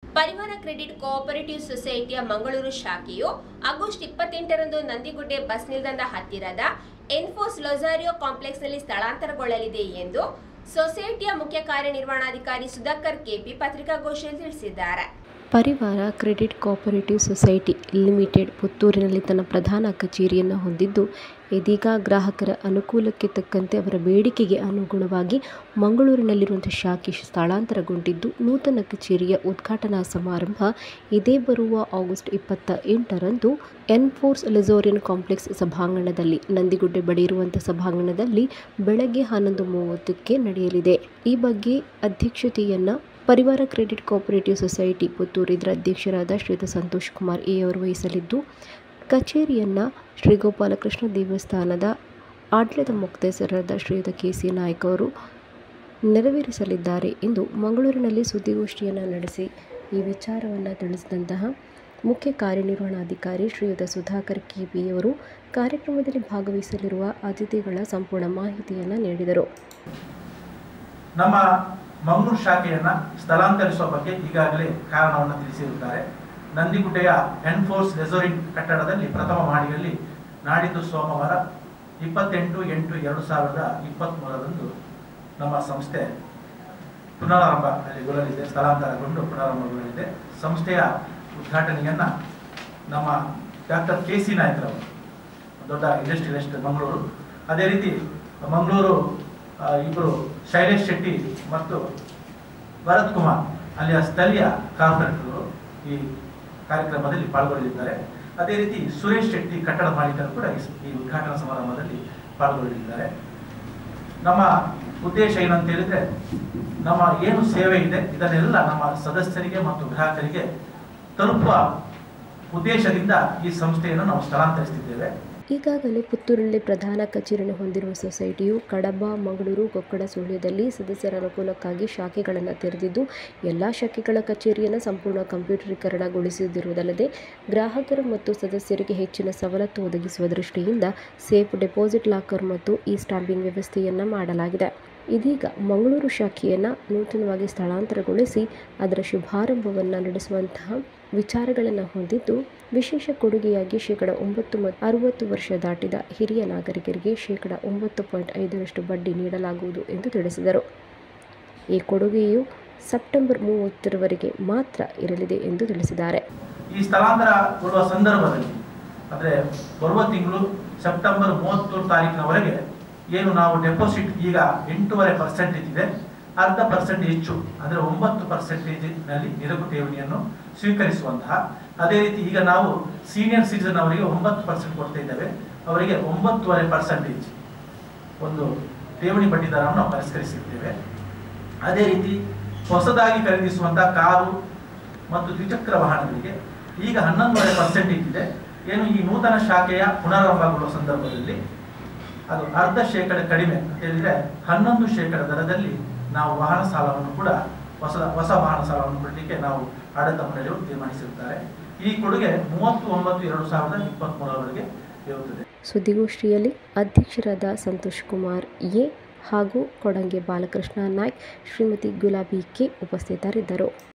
ಪರಿವಾರ credit cooperative ಸೊಸೈಟಿಯ Mangaluru ಶಾಖೆಯು August ಇಪ್ಪತ್ತೆಂಟರಂದು Nandigudde bus ನಿಲ್ದಾಣದ ಹತ್ತಿರದ ಎನ್ಫೋರ್ಸ್ ಲೊಜಾರಿಯೋ ಕಾಂಪ್ಲೆಕ್ಸ್ನಲ್ಲಿ ಸ್ಥಳಾಂತರಗೊಳ್ಳಲಿದೆ ಎಂದು ಸೊಸೈಟಿಯ ಮುಖ್ಯ ಕಾರ್ಯನಿರ್ವಹಣಾಧಿಕಾರಿ ಸುಧಾಕರ್ ಕೆಪಿ ಪತ್ರಿಕಾಗೋಷ್ಠಿಯಲ್ಲಿ ತಿಳಿಸಿದ್ದಾರೆ Parivara credit cooperative society limited ಪುತ್ತೂರಿನಲ್ಲಿ ತನ್ನ ಪ್ರಧಾನ ಕಚೇರಿಯನ್ನು ಹೊಂದಿದ್ದು ಇದೀಗ ಗ್ರಾಹಕರ ಅನುಕೂಲಕ್ಕೆ ತಕ್ಕಂತೆ ಅವರ ಬೇಡಿಕೆಗೆ ಅನುಗುಣವಾಗಿ ಮಂಗಳೂರಿನಲ್ಲಿರುವಂಥ ಶಾಖೆ ಸ್ಥಳಾಂತರಗೊಂಡಿದ್ದು ನೂತನ ಕಚೇರಿಯ ಉದ್ಘಾಟನಾ ಸಮಾರಂಭ ಇದೇ ಬರುವ ಆಗಸ್ಟ್ ಇಪ್ಪತ್ತ ಎಂಟರಂದು ಎನ್ಫೋರ್ಸ್ ಲೆಜೋರಿಯನ್ ಕಾಂಪ್ಲೆಕ್ಸ್ ಸಭಾಂಗಣದಲ್ಲಿ ನಂದಿಗುಡ್ಡೆ ಬಳಿ ಇರುವಂಥ ಸಭಾಂಗಣದಲ್ಲಿ ಬೆಳಗ್ಗೆ ಹನ್ನೊಂದು ಮೂವತ್ತಕ್ಕೆ ನಡೆಯಲಿದೆ ಈ ಬಗ್ಗೆ ಅಧ್ಯಕ್ಷತೆಯನ್ನು ಪರಿವಾರ ಕ್ರೆಡಿಟ್ ಕೋಆಪರೇಟಿವ್ ಸೊಸೈಟಿ ಪುತ್ತೂರು ಇದರ ಅಧ್ಯಕ್ಷರಾದ ಶ್ರೀಯುತ ಸಂತೋಷ್ ಕುಮಾರ್ ಎ ಅವರು ವಹಿಸಲಿದ್ದು ಕಚೇರಿಯನ್ನು ಶ್ರೀ ಗೋಪಾಲಕೃಷ್ಣ ದೇವಸ್ಥಾನದ ಆಡಳಿತ ಮುಕ್ತೇಸರಾದ ಶ್ರೀಯುತ ಕೆ ಸಿ ನಾಯ್ಕ ಅವರು ನೆರವೇರಿಸಲಿದ್ದಾರೆ ಎಂದು ಮಂಗಳೂರಿನಲ್ಲಿ ಸುದ್ದಿಗೋಷ್ಠಿಯನ್ನು ನಡೆಸಿ ಈ ವಿಚಾರವನ್ನು ತಿಳಿಸಿದಂತಹ ಮುಖ್ಯ ಕಾರ್ಯನಿರ್ವಹಣಾಧಿಕಾರಿ ಶ್ರೀಯುತ ಸುಧಾಕರ್ ಕೆಪಿ ಅವರು ಕಾರ್ಯಕ್ರಮದಲ್ಲಿ ಭಾಗವಹಿಸಲಿರುವ ಅತಿಥಿಗಳ ಸಂಪೂರ್ಣ ಮಾಹಿತಿಯನ್ನು ನೀಡಿದರು ನಮ್ಮ ಮಂಗಳೂರು ಶಾಖೆಯನ್ನ ಸ್ಥಳಾಂತರಿಸುವ ಬಗ್ಗೆ ಈಗಾಗಲೇ ಕಾರಣವನ್ನು ತಿಳಿಸಿರುತ್ತಾರೆ ನಂದಿಗುಡ್ಡೆಯ ಎನ್ಫೋರ್ಸ್ ರೆಸೋರಿಂಗ್ ಕಟ್ಟಡದಲ್ಲಿ ಪ್ರಥಮ ಮಹಡಿಯಲ್ಲಿ ನಾಡಿದ್ದು ಸೋಮವಾರ ಇಪ್ಪತ್ತೆಂಟು ಎಂಟು ಎರಡು ಸಾವಿರದ ಇಪ್ಪತ್ತ್ಮೂರರಂದು ನಮ್ಮ ಸಂಸ್ಥೆ ಪುನರಾರಂಭ ಗೊಳ್ಳಲಿದೆ ಸ್ಥಳಾಂತರಗೊಂಡು ಪುನರಾರಂಭಗೊಳ್ಳಲಿದೆ ಸಂಸ್ಥೆಯ ಉದ್ಘಾಟನೆಯನ್ನ ನಮ್ಮ ಡಾಕ್ಟರ್ ಕೆ ಸಿ ನಾಯ್ಕರವರು ದೊಡ್ಡ ಇಂಡಸ್ಟ್ರಿಯಲಿಸ್ಟ್ ಮಂಗಳೂರು ಅದೇ ರೀತಿ ಮಂಗಳೂರು ಆ, ಇಬ್ಬರು ಶೈಲೇಶ್ ಶೆಟ್ಟಿ ಮತ್ತು ಭರತ್ ಕುಮಾರ್ ಅಲ್ಲಿಯ ಸ್ಥಳೀಯ ಕಾರ್ಪೊರೇಟರ್ಗಳು ಈ ಕಾರ್ಯಕ್ರಮದಲ್ಲಿ ಪಾಲ್ಗೊಳ್ಳಲಿದ್ದಾರೆ ಅದೇ ರೀತಿ ಸುರೇಶ್ ಶೆಟ್ಟಿ ಕಟ್ಟಡ ಮಾಲೀಕರು ಕೂಡ ಈ ಸ- ಈ ಉದ್ಘಾಟನಾ ಸಮಾರಂಭದಲ್ಲಿ ಪಾಲ್ಗೊಳ್ಳಲಿದ್ದಾರೆ ನಮ್ಮ ಉದ್ದೇಶ ಏನಂತ ಹೇಳಿದ್ರೆ ನಮ್ಮ ಏನು ಸೇವೆ ಇದೆ ಇದನ್ನೆಲ್ಲ ನಮ್ಮ ಸದಸ್ಯರಿಗೆ ಮತ್ತು ಗ್ರಾಹಕರಿಗೆ ತಲುಪುವ ಉದ್ದೇಶದಿಂದ ಈ ಸಂಸ್ಥೆಯನ್ನು ನಾವು ಸ್ಥಳಾಂತರಿಸುತ್ತಿದ್ದೇವೆ ಈಗಾಗಲೇ ಪುತ್ತೂರಲ್ಲಿ ಪ್ರಧಾನ ಕಚೇರಿಯನ್ನು ಹೊಂದಿರುವ ಸೊಸೈಟಿಯು ಕಡಬ ಮಂಗಳೂರು ಕೊಕ್ಕಡ ಸುಳ್ಯದಲ್ಲಿ ಸದಸ್ಯರ ಅನುಕೂಲಕ್ಕಾಗಿ ಶಾಖೆಗಳನ್ನು ತೆರೆದಿದ್ದು ಎಲ್ಲ ಶಾಖೆಗಳ ಕಚೇರಿಯನ್ನು ಸಂಪೂರ್ಣ ಕಂಪ್ಯೂಟರೀಕರಣಗೊಳಿಸಿರುವುದಲ್ಲದೆ ಗ್ರಾಹಕರು ಮತ್ತು ಸದಸ್ಯರಿಗೆ ಹೆಚ್ಚಿನ ಸವಲತ್ತು ಒದಗಿಸುವ ದೃಷ್ಟಿಯಿಂದ ಸೇಫ್ ಡೆಪಾಸಿಟ್ ಲಾಕರ್ ಮತ್ತು ಇ ಸ್ಟಾಂಪಿಂಗ್ ವ್ಯವಸ್ಥೆಯನ್ನು ಮಾಡಲಾಗಿದೆ ಇದೀಗ ಮಂಗಳೂರು ಶಾಖೆಯನ್ನು ನೂತನವಾಗಿ ಸ್ಥಳಾಂತರಗೊಳಿಸಿ ಅದರ ಶುಭಾರಂಭವನ್ನು ನಡೆಸುವಂತಹ ವಿಚಾರಗಳನ್ನು ಹೊಂದಿದ್ದು ವಿಶೇಷ ಕೊಡುಗೆಯಾಗಿ ಶೇಕಡ ಒಂಬತ್ತು ಮತ್ತು ಅರುವತ್ತು ವರ್ಷ ದಾಟಿದ ಹಿರಿಯ ನಾಗರಿಕರಿಗೆ ಶೇಕಡ ಒಂಬತ್ತು ಪಾಯಿಂಟ್ ಐದರಷ್ಟು ಬಡ್ಡಿ ನೀಡಲಾಗುವುದು ಎಂದು ತಿಳಿಸಿದರು ಈ ಕೊಡುಗೆಯು ಸೆಪ್ಟೆಂಬರ್ ಮೂವತ್ತರವರೆಗೆ ಮಾತ್ರ ಇರಲಿದೆ ಎಂದು ತಿಳಿಸಿದ್ದಾರೆ ಈ ಸ್ಥಳಾಂತರಗೊಳ್ಳುವ ಸಂದರ್ಭದಲ್ಲಿ ಅಂದರೆ ಬರುವ ತಿಂಗಳು ಸೆಪ್ಟೆಂಬರ್ ಮೂವತ್ತೊಂದು ತಾರೀಕಿನವರೆಗೆ ಏನು ನಾವು ಡೆಪಾಸಿಟ್ ಈಗ ಎಂಟೂವರೆ ಪರ್ಸೆಂಟೇಜ್ ಇದೆ ಅರ್ಧ ಪರ್ಸೆಂಟ್ ಹೆಚ್ಚು ಅಂದರೆ ಒಂಬತ್ತು ಪರ್ಸೆಂಟೇಜಿನಲ್ಲಿ ನಿರಗು ಠೇವಣಿಯನ್ನು ಸ್ವೀಕರಿಸುವಂತಹ ಅದೇ ರೀತಿ ಈಗ ನಾವು ಸೀನಿಯರ್ ಸಿಟಿಸನ್ ಅವರಿಗೆ ಒಂಬತ್ತು ಪರ್ಸೆಂಟ್ ಕೊಡ್ತಾ ಇದ್ದೇವೆ ಅವರಿಗೆ ಒಂಬತ್ತುವರೆ ಪರ್ಸೆಂಟೇಜ್ ಒಂದು ಠೇವಣಿ ಬಡ್ಡಿ ದರವನ್ನು ನಾವು ಪರಿಷ್ಕರಿಸಿದ್ದೇವೆ ಅದೇ ರೀತಿ ಹೊಸದಾಗಿ ಖರೀದಿಸುವಂತಹ ಕಾರು ಮತ್ತು ದ್ವಿಚಕ್ರ ವಾಹನಗಳಿಗೆ ಈಗ ಹನ್ನೊಂದುವರೆ ಪರ್ಸೆಂಟೇಜ್ ಇದೆ ಏನು ಈ ನೂತನ ಶಾಖೆಯ ಪುನರಾರಂಭಗೊಳ್ಳುವ ಸಂದರ್ಭದಲ್ಲಿ ಅದು ಅರ್ಧ ಶೇಕಡ ಕಡಿಮೆ ಅಂತ ಹೇಳಿದ್ರೆ ಹನ್ನೊಂದು ಶೇಕಡ ದರದಲ್ಲಿ ನಾವು ವಾಹನ ಸಾಲವನ್ನು ಕೂಡ ಹೊಸ ಹೊಸ ವಾಹನ ಸಾಲವನ್ನು ಕೊಡಲಿಕ್ಕೆ ನಾವು ಆಡಳಿತ ಮಂಡಳಿಯವರು ತೀರ್ಮಾನಿಸಿರುತ್ತಾರೆ ಈ ಕೊಡುಗೆ ಮೂವತ್ತು ಒಂಬತ್ತು ಎರಡು ಸಾವಿರದ ಇಪ್ಪತ್ತ್ಮೂರರವರೆಗೆ ಇರುತ್ತದೆ ಸುದ್ದಿಗೋಷ್ಠಿಯಲ್ಲಿ ಅಧ್ಯಕ್ಷರಾದ ಸಂತೋಷ್ ಕುಮಾರ್ ಎ ಹಾಗೂ ಕೊಡಂಗೆ ಬಾಲಕೃಷ್ಣ ನಾಯ್ಕ್ ಶ್ರೀಮತಿ ಗುಲಾಬಿ ಕೆ ಉಪಸ್ಥಿತರಿದ್ದರು